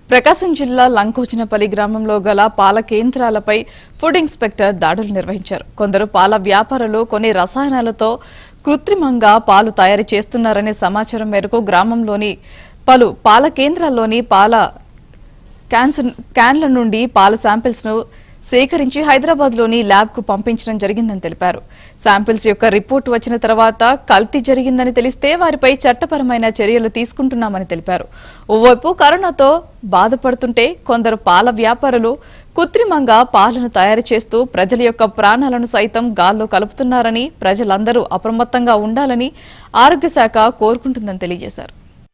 ప్రకాశం జిల్లా లంకోచినపల్లి గ్రామంలో గల పాల కేంద్రాలపై ఫుడ్ ఇన్స్పెక్టర్ దాడులు నిర్వహించారు కొందరు పాల వ్యాపారులు కొన్ని రసాయనాలతో కృత్రిమంగా పాలు తయారు చేస్తున్నారనే సమాచారం మేరకు గ్రామంలోని పలు పాల కేంద్రాల్లోని పాల క్యాన్స్ క్యాన్ల నుండి పాల శాంపిల్స్ ను సేకరించి హైదరాబాద్ లోని ల్యాబ్ కు పంపించడం జరిగిందని తెలిపారు శాంపిల్స్ యొక్క రిపోర్ట్ వచ్చిన తర్వాత కల్తీ జరిగిందని తెలిస్తే వారిపై చట్టపరమైన చర్యలు తీసుకుంటున్నామని తెలిపారు ఓవైపు కరోనాతో బాధపడుతుంటే కొందరు పాల వ్యాపారులు కృత్రిమంగా పాలను తయారు చేస్తూ ప్రజల యొక్క ప్రాణాలను సైతం గాల్లో కలుపుతున్నారని ప్రజలందరూ అప్రమత్తంగా ఉండాలని ఆరోగ్య శాఖ కోరుకుంటుందని తెలియజేశారు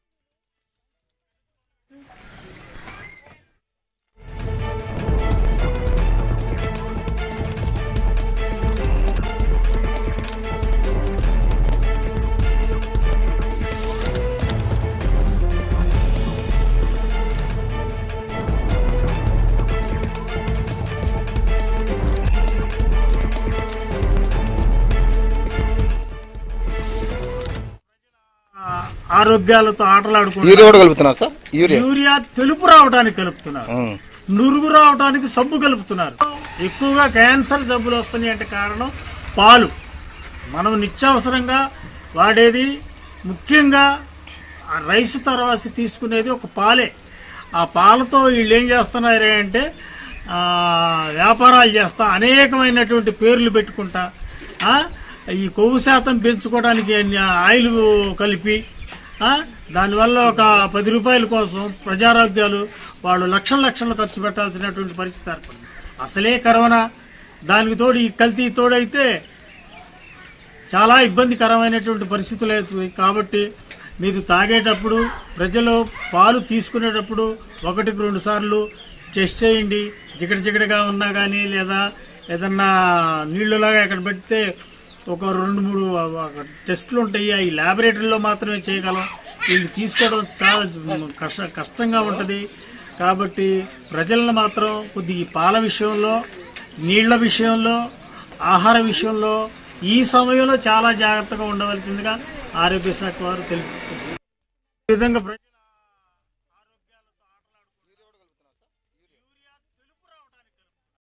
ఆరోగ్యాలతో ఆటలాడుకుంటారు యూరియా కూడా కలుపుతున్నారు సార్ యూరియా యూరియా తెలుపు రావడానికి కలుపుతున్నారు ఉమ్. నురుగు రావడానికి సబ్బు కలుపుతున్నారు ఎక్కువగా క్యాన్సర్ జబ్బులు వస్తున్నాయి అంటే కారణం పాలు మనం నిత్యావసరంగా వాడేది ముఖ్యంగా ఆ రైస్ తర్వాత తీసుకునేది ఒక పాలే ఆ పాలతో వీళ్ళు ఏం చేస్తున్నారు అంటే ఆ, వ్యాపారాలు చేస్తా అనేకమైనటువంటి పేర్లు పెట్టుకుంటా ఆ, ఈ కొవ్వు శాతం పెంచుకోవడానికి అన్ని ఆయిల్ కలిపి ఆ, దానివల్ల ఒక పది రూపాయల కోసం ప్రజారోగ్యాలు వాళ్ళు లక్షల లక్షలు ఖర్చు పెట్టాల్సినటువంటి పరిస్థితి ఏర్పడింది అసలే కరోనా దానికి తోడు ఈ కల్తీ తోడైతే చాలా ఇబ్బందికరమైనటువంటి పరిస్థితులు అవుతాయి కాబట్టి మీరు తాగేటప్పుడు ప్రజలు పాలు తీసుకునేటప్పుడు ఒకటికి రెండు సార్లు టెస్ట్ చేయండి జిగట జిగటగా ఉన్నా కానీ లేదా ఏదన్నా నీళ్లులాగా ఎక్కడ పెడితే ఒక రెండు మూడు టెస్టులు ఉంటాయి ఈ ల్యాబొరేటరీలో మాత్రమే చేయగలం వీళ్ళు తీసుకోవడం చాలా కష్ట కష్టంగా ఉంటుంది కాబట్టి ప్రజలను మాత్రం కొద్ది ఈ పాల విషయంలో నీళ్ల విషయంలో ఆహార విషయంలో ఈ సమయంలో చాలా జాగ్రత్తగా ఉండవలసిందిగా ఆరోగ్య శాఖ వారు తెలుపుతున్నారు ఈ విధంగా ప్రజలు